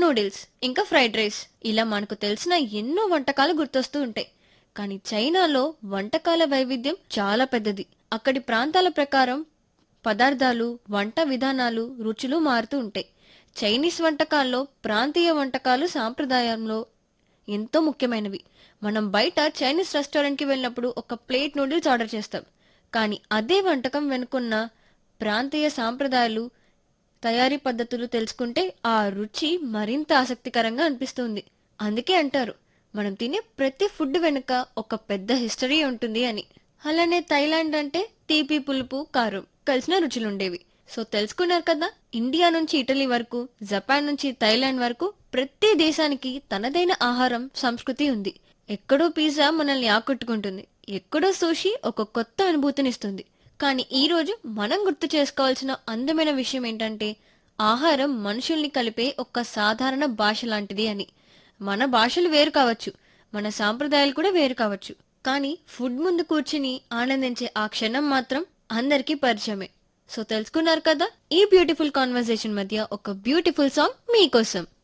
noodles ఇంకా fried rice ఇలా మనకు తెలిసిన ఎన్నో వంటకాలు గుర్తొస్తూ ఉంటాయి కానీ చైనాలో వంటకాల వైవిధ్యం చాలా పెద్దది అక్కడి ప్రాంతాల ప్రకారం పదార్థాలు వంట విధానాలు రుచులు మారుతూ ఉంటాయి చైనీస్ వంటకాల్లో ప్రాంతీయ వంటకాలు సాంప్రదాయంలో ఎంతో ముఖ్యమైనవి మనం బయట చైనీస్ రెస్టారెంట్కి వెళ్ళినప్పుడు ఒక ప్లేట్ నూడిల్స్ ఆర్డర్ చేస్తాం కానీ అదే వంటకం వెనుకున్న ప్రాంతీయ సాంప్రదాయాలు తయారీ పద్ధతులు తెలుసుకుంటే ఆ రుచి మరింత ఆసక్తికరంగా అనిపిస్తుంది అందుకే అంటారు మనం తినే ప్రతి ఫుడ్ వెనుక ఒక పెద్ద హిస్టరీ ఉంటుంది అని అలానే థైలాండ్ అంటే తీపి పులుపు కారం కలిసిన రుచులుండేవి సో తెలుసుకున్నారు కదా ఇండియా నుంచి ఇటలీ వరకు జపాన్ నుంచి థైలాండ్ వరకు ప్రతి దేశానికి తనదైన ఆహారం సంస్కృతి ఉంది ఎక్కడో పిజ్జా మనల్ని ఆకట్టుకుంటుంది ఎక్కడో సూషి ఒక కొత్త అనుభూతినిస్తుంది కానీ ఈ రోజు మనం గుర్తు చేసుకోవాల్సిన అందమైన విషయం ఏంటంటే ఆహారం మనుషుల్ని కలిపే ఒక సాధారణ భాష లాంటిది అని మన భాషలు వేరు కావచ్చు మన సాంప్రదాయాలు కూడా వేరు కావచ్చు కానీ ఫుడ్ ముందు కూర్చుని ఆనందించే ఆ క్షణం మాత్రం అందరికీ పరిచయమే సో తెలుసుకున్నారు కదా ఈ బ్యూటిఫుల్ కాన్వర్సేషన్ మధ్య ఒక బ్యూటిఫుల్ సాంగ్ మీకోసం